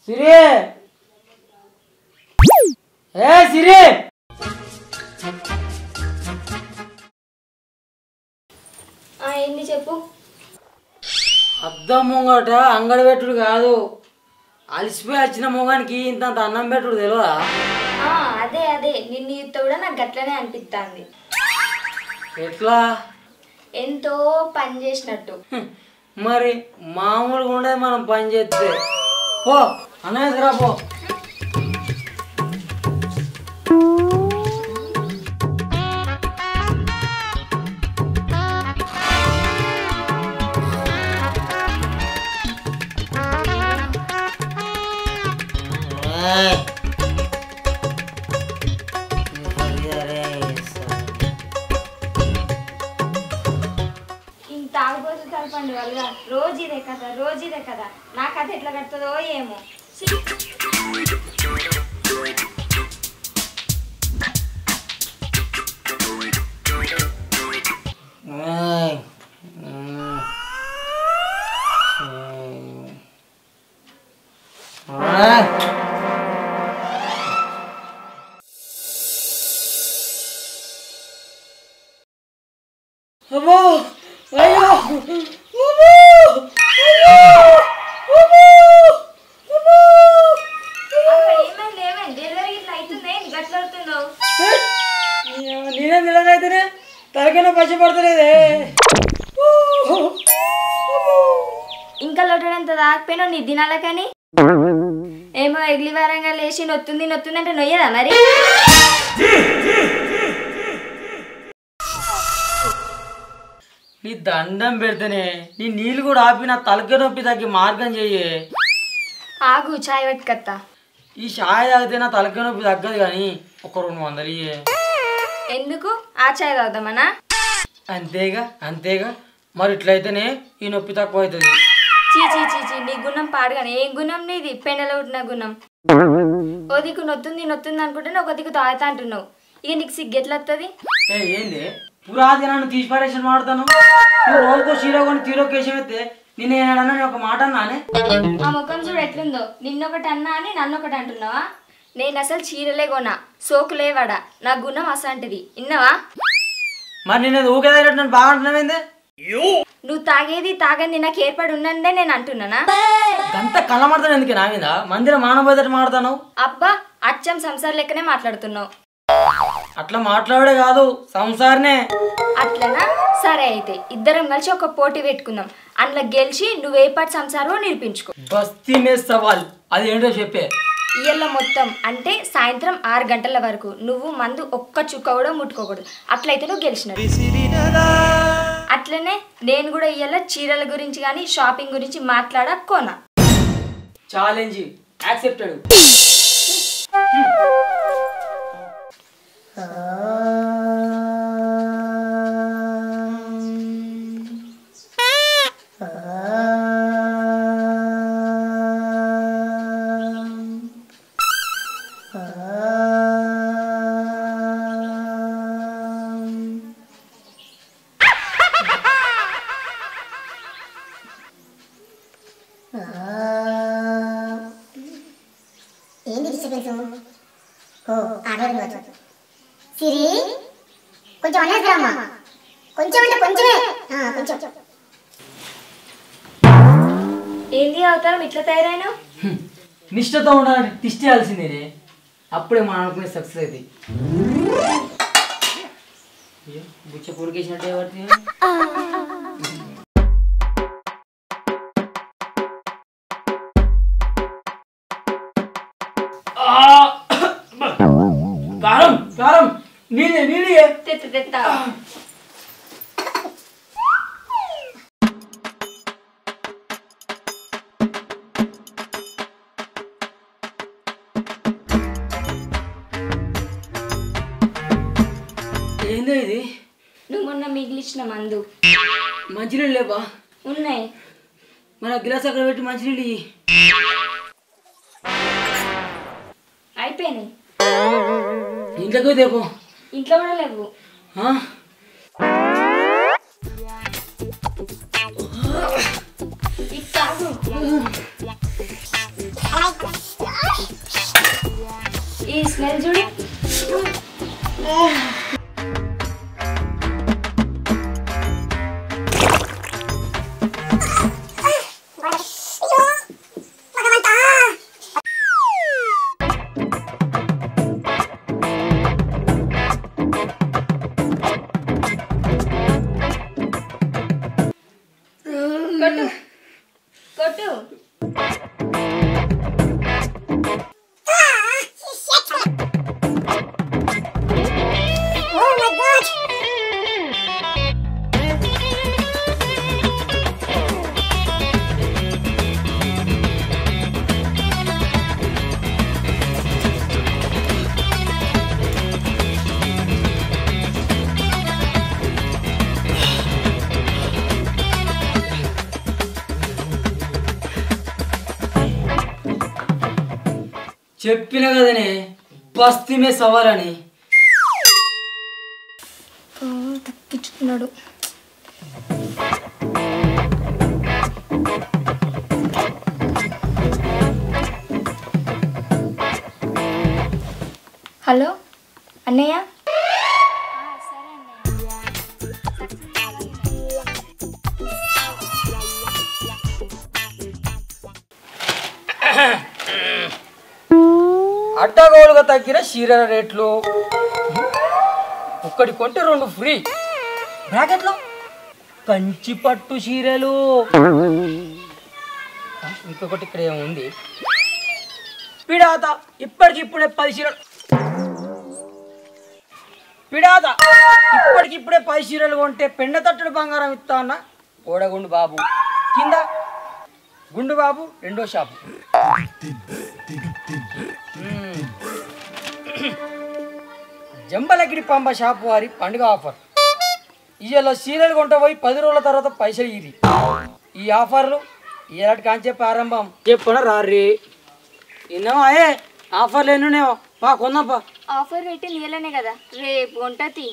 సిరి ఏ సిరి ఆ, ఏంది చెప్పు అద్దం ముంగట అంగడి పెట్టుడు కాదు అలసిపోయి వచ్చిన మొగానికి ఇంత అన్నం పెట్టుడు తెలియదా ఆ, అదే అదే నిన్ను చూస్తే కూడా నాకు గట్లనే అనిపిస్తుంది ఎట్లా ఎంతో పని చేసినట్టు హ్మ్. మరి మామూలుగా ఉండేది మనం పని చేస్తే పో అన్నయ్య రా పో ఏయ్. ఇంత తాగుబోతు కలపండి వాళ్ళగా రోజు ఇదే కదా రోజు ఇదే కదా నా కథ ఎట్లా కడుతుందో ఏమో ఛీ. ఏయ్. మ్మ్. ఏయ్. ఏయ్. అమ్మో అయ్యో అమ్మో అగో, ఏమైంది ఏమైంది డెలివరీ ఇట్లా అవుతుంది ఏంది గట్ల అవుతున్నావు నేనే నిలదైతేనే తలకైనా పచ్చి పడతలేదే ఇంకా లొట్టడంత దాకపోయినావు నీ దినాలకని ఏమో ఎగిలి వారంగా లేచి నొత్తుంది నొత్తుంది అంటే నొయ్యదా మరి నీ దండం పెడితేనే నీ నీళ్ళు కూడా ఆపి నా తలక నొప్పి తగ్గి మార్గం చెయ్యి ఆగు చాయ్ పట్టుకత్తా ఈ షాయ్ తాగితే నా తలక నొప్పి తగ్గదు కానీ ఒక రెండు వందలు ఇయ్యే ఎందుకు ఆ చాయ్ తాగుదామనా అంతేగా అంతేగా మరి ఇట్లయితేనే ఈ నొప్పి తక్కువ అవుతుంది చీ చీ చీ చీ నీ గుణం పాడుగానే ఏం గుణం నీది పెండలో పుట్టిన గుణం ఓ దిక్కు నొత్తుంది నొత్తుంది అనుకుంటే ఒక దిక్కు తాగుతా అంటున్నావు ఇక నీకు సిగ్గు ఎట్లా వస్తుంది ఏ ఏంది పురాది నన్ను తీసి పడేసి మాడతాను నువ్వు రోజుకో చీర కొని తీరో కేశం ఎత్తే నేను ఏనాడన్నా నేను ఒక మాట అన్నానే ఆ ముఖం చూడు ఎట్లుందో నిన్నొకటి అన్నా అని నన్నొకటి అంటున్నావా నేను అసలు చీరలే కొనా సోకులే వడా నా గుణం అసంటిది ఇన్నవా మరి నేను ఊకేదాడు నన్ను బాగా అంటున్నావేందే నువ్వు తాగేది తాగని నాకు ఏర్పడి ఉన్నదే నేను అంటున్నానా అంత కళ్ళమాడతాను ఎందుకు నా మీద మందిరం మానబోదట మాడతాను అబ్బా అచ్చం సంసార్ లెక్కనే మాట్లాడుతున్నావు అట్లా మాట్లాడే కాదు సంసారనే అట్లనా సరే అయితే ఇద్దరం కలిసి ఒక పోటీ పెట్టుకుందాం అందులో గెలిచి నువ్వే పాటి సంసారమో నిరూపించుకో బస్తీ మే సవాల్ అది ఏంటో చెప్పే ఇయ్యాల మొత్తం అంటే సాయంత్రం ఆరు గంటల వరకు నువ్వు మందు ఒక్క చుక్క కూడా ముట్టుకోకూడదు అట్లయితే నువ్వు గెలిచినట్టు అట్లనే నేను కూడా ఇయ్యాల చీరల గురించి కానీ షాపింగ్ గురించి మాట్లాడా కోనా ఛాలెంజ్ యాక్సెప్టెడ్ ఏంది డిస్టర్బెన్స్ ఓ ఆడవాడు కాదు సిరి కొంచెం అనేది రామ్మా కొంచెం అంటే కొంచెమే ఆ, కొంచెం ఏంది అవతారం ఇట్లా తయారైనా నిష్ఠతో ఉండాలంటే టిస్ట్ చేయాల్సిందే అప్పుడే మనం అనుకునే సక్సెస్ అవుతుంది అయ్యో, బుచ్చ పొడికేసినట్టే పడుతుంది కారం కారం నీళ్ళే నీళ్ళే తెత్త తెత్త ఏందో ఇది నువ్వు మొన్న మిగిలిచ్చిన మందు మంచినీళ్ళు లేవా ఉన్నాయి మన గిలాస్ అక్కడ పెట్టి మంచినీళ్ళు ఇయ్యి. అయిపోయినాయి ఇంట్లోకి పోయి తేపో ఇంట్లో కూడా లేవు ఆ? ఇది తాగు అలాగే ఈ స్మెల్ చూడు కొట్టు కొట్టు Oh my god! చెప్పిన కదనే బస్తీమే సవాలని తప్పించుకున్నాడు హలో అన్నయ్య అడ్డగోలుగా తగ్గిన చీరల రేట్లు ఒక్కటి కొంటే రెండు ఫ్రీ బ్రాకెట్లో కంచి పట్టు చీరలు ఆ, ఇంకొకటి ఇక్కడ ఏముంది పిడాత ఇప్పటికిప్పుడే పది చీరలు పిడాత ఇప్పటికిప్పుడే పది చీరలు కొంటే పెండ తట్టుడు బంగారం ఇస్తా అన్న ఓడగుండు బాబు కింద గుండు బాబు రెండో షాపు జంబలగిరి పంబ షాప్ వారి పండుగ ఆఫర్ ఇవాళ సీరియల్ కొంట పోయి పది రోజుల తర్వాత పైసలు ఇరి ఈ ఆఫర్లు ఇలాంటి కాంచే ప్రారంభం చెప్పన రారి విన్నావా ఏ ఆఫర్లు ఎన్నున్నాయో పా కొందాంపా ఆఫర్ పెట్టి నీళ్ళనే కదా రేపు ఉంటుంది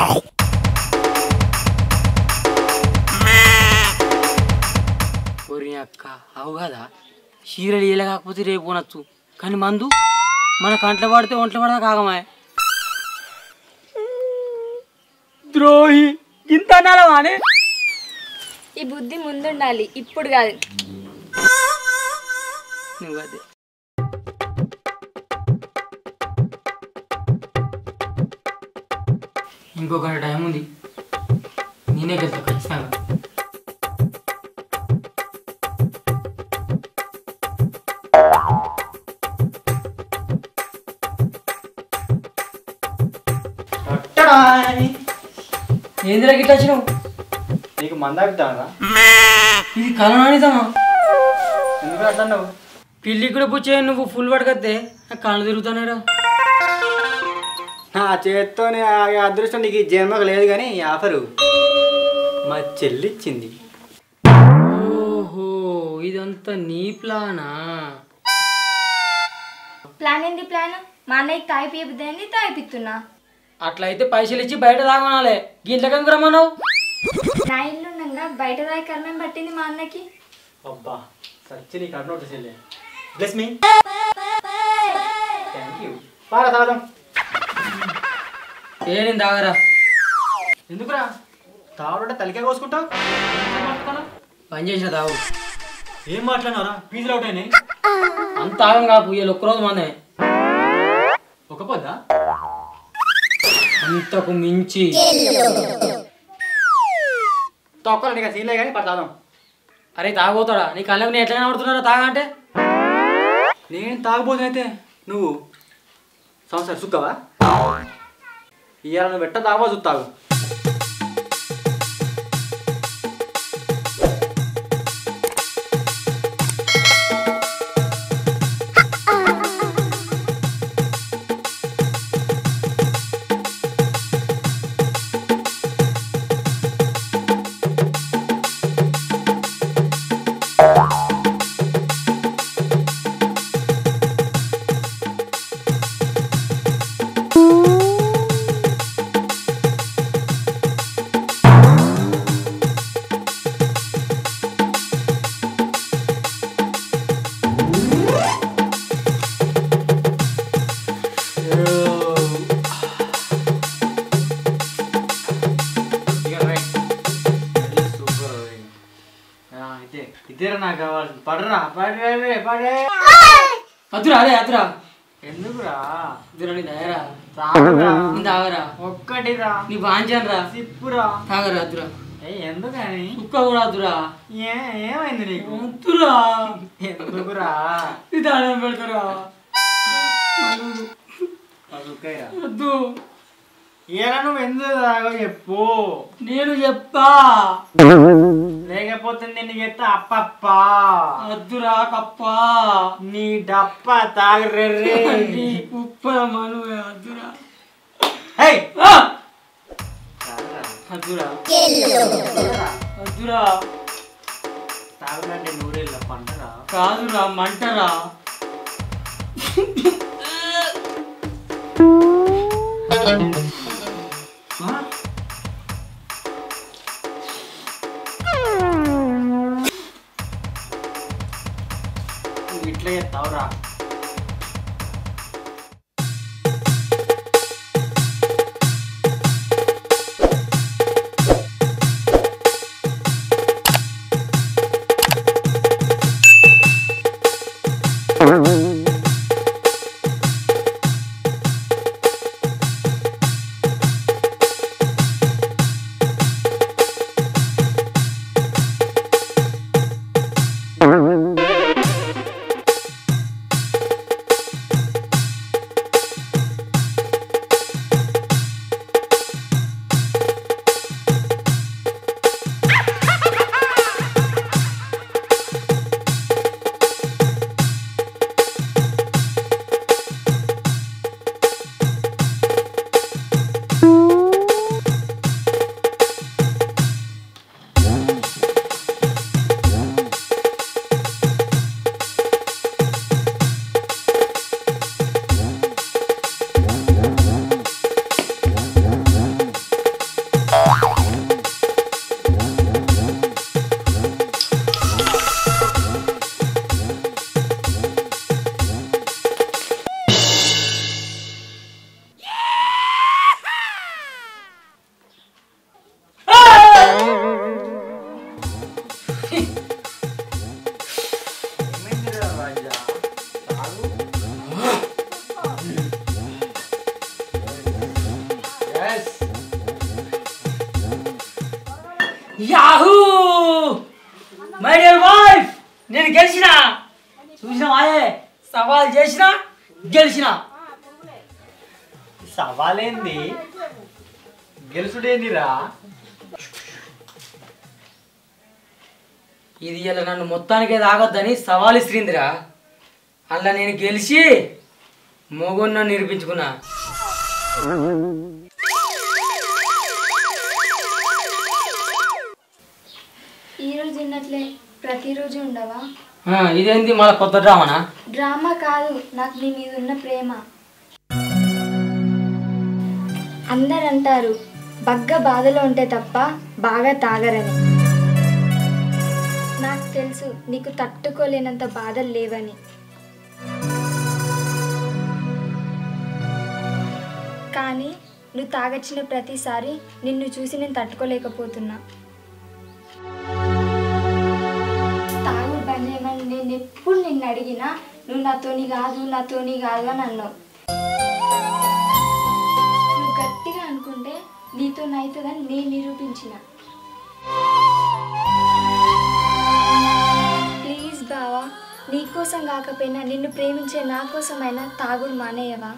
ఒరి అక్క అవు కదా సీరియల్ ఇలా కాకపోతే రేపు కొనచ్చు కానీ మందు మన కంట్లో పడితే ఒంట్లో పడదా కాగమాయ ద్రోహి ఇంత అనాలవానే ఈ బుద్ధి ముందుండాలి ఇప్పుడు కాదు నువ్వు అదే ఇంకొక టైం ఉంది నేనే వెళ్తా ఖచ్చితంగా ఏందిరా గిట్ల వచ్చినావు నీకు మందాకుతానా ఇది కలనానిదమా ఎందుకు అట్లా అన్నావు పిల్లి కూడా పుచ్చే నువ్వు ఫుల్ పడకత్తే నాకు కళ్ళు తిరుగుతున్నారా నా చేత్తోనే ఆ అదృష్టం నీకు ఈ జన్మకు లేదు కానీ ఈ ఆఫరు మా చెల్లి ఇచ్చింది ఓహో ఇదంతా నీ ప్లానా ప్లాన్ ఏంది ప్లాన్ మా అన్నయ్యకి తాగిపోయే బుద్ధి ఏంది తాగిపిస్తున్నా అట్లయితే పైసలు ఇచ్చి బయట తాగనాలే గింట్లకి ఎందుకు రమ్మన్నావు నా ఇల్లు ఉండగా బయట తాగి కర్మం పట్టింది మా అన్నకి అబ్బా సచ్చి నీకు అన్నోటి చెల్లి బ్లెస్ మీ థ్యాంక్ యూ బాగా తాగదాం ఏ నేను తాగరా ఎందుకురా తాగడంటే తలికే కోసుకుంటావు పని చేసిన తాగు ఏం మాట్లాడినారా ఫీజులు అవుట్ అయినాయి అంత తాగం కాకు ఇవాళ ఒక్కరోజు మందే ఒక పొద్దా అంతకు మించి తొక్కలు నీకు సీన్లే కానీ పడతాదాం అరే తాగబోతాడా నీ కళ్ళకు నేను ఎట్లా కనబడుతున్నారా తాగా అంటే నేను తాగబోతునైతే నువ్వు సంవత్సరం సుక్కవా ఇవాళ నువ్వు పెట్ట తాగబో చూస్తావు పడరా పడే పడే అతురా అదే అతురా ఎందుకురా అతురా నీ దయరా తాగురా నీ తాగరా ఒక్కటిరా నీ వాంచనరా సిప్పురా తాగరా అతురా ఏ ఎందుకని కుక్క కూడా అతురా ఏ ఏమైంది నీకు అతురా ఎందుకురా నీ తాళం పెడతారా పలుకయ్యా. వద్దు ఇలా నువ్వు ఎందుకు తాగో చెప్పు నేను చెప్పా లేకపోతే నేను చెప్తా అప్పప్ప అద్దురా కప్పా నీ డప్ప తాగర్రే నీ కుప్ప మను అద్దురా హేయ్ ఆ! అద్దురా అద్దురా తాగుదంటే నూరేళ్ళ పంటరా కాదురా మంటరా నువ్వు ఇట్లా చెప్తావురా ఏమైందిరా రాజా తాగు yes yahoo my dear wife నేను గెలిచిన చూసినావాయే సవాల్ చేసిన గెలిచిన సవాలేంది గెలుసుడేందిరా ఇది ఇలా నన్ను మొత్తానికే తాగొద్దని సవాల్ ఇస్త్రిందిరా అలా నేను గెలిచి మొగున్న నిరూపించుకున్నా ఈరోజు తిన్నట్లే ప్రతిరోజు ఉండవా ఆ, ఇదేంది మళ్ళీ కొత్త డ్రామానా డ్రామా కాదు నాకు నీ మీద ఉన్న ప్రేమ అందరు అంటారు బగ్గ బాధలో ఉంటే తప్ప బాగా తాగరని నాకు తెలుసు నీకు తట్టుకోలేనంత బాధలు లేవని కానీ నువ్వు తాగొచ్చిన ప్రతిసారి నిన్ను చూసి నేను తట్టుకోలేకపోతున్నా తాగుడు బంద్ చేయమని నేను ఎప్పుడు నిన్ను అడిగినా నువ్వు నాతోని కాదు నాతోని కాదు అని అన్నావు నువ్వు గట్టిగా అనుకుంటే నీతో అవుతుందని నేను నిరూపించిన ప్లీజ్ బావా నీకోసం కాకపోయినా నిన్ను ప్రేమించే నా కోసమైనా తాగుడు మానేయవా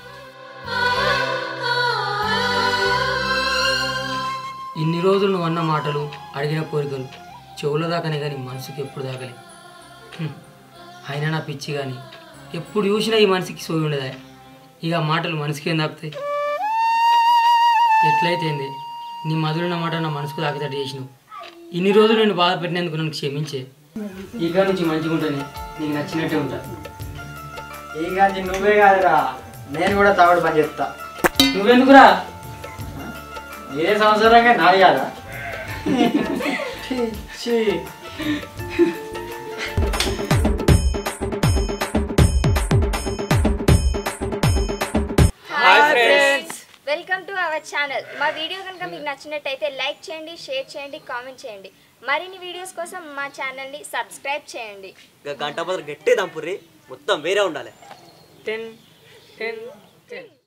ఇన్ని రోజులు నువ్వు అన్న మాటలు అడిగిన కోరికలు చెవుల దాకానే కానీ మనసుకి ఎప్పుడు దాకలే హ్మ్. అయినా నా పిచ్చి కానీ ఎప్పుడు చూసినా ఈ మనిషికి సోయి ఉండదా ఇక ఆ మాటలు మనసుకి ఏం తాకుతాయి ఎట్లయితే ఏంది నీ మధురైన మాట నా మనసుకు తాకేటట్టు చేసినావు ఇన్ని రోజులు నేను బాధ పెట్టినందుకు నన్ను క్షమించే ఇక నుంచి మంచిగా ఉంటానే నీకు నచ్చినట్టే ఉంటా ఈ గాంచి నువ్వే కాదురా నేను కూడా తాగుడు పని చెప్తా నువ్వెందుకురా ఏ సంవత్సరంగా నాది కాదా ఛీ. వెల్కమ్ టు అవర్ ఛానల్ మా వీడియో కనుక మీకు నచ్చినట్టయితే లైక్ చేయండి షేర్ చేయండి కామెంట్ చేయండి మరిన్ని వీడియోస్ కోసం మా ఛానల్ని సబ్స్క్రైబ్ చేయండి ఇక గంట పదరు గట్టి దంపుర్రి మొత్తం వేరే ఉండాలి టెన్ టెన్ టెన్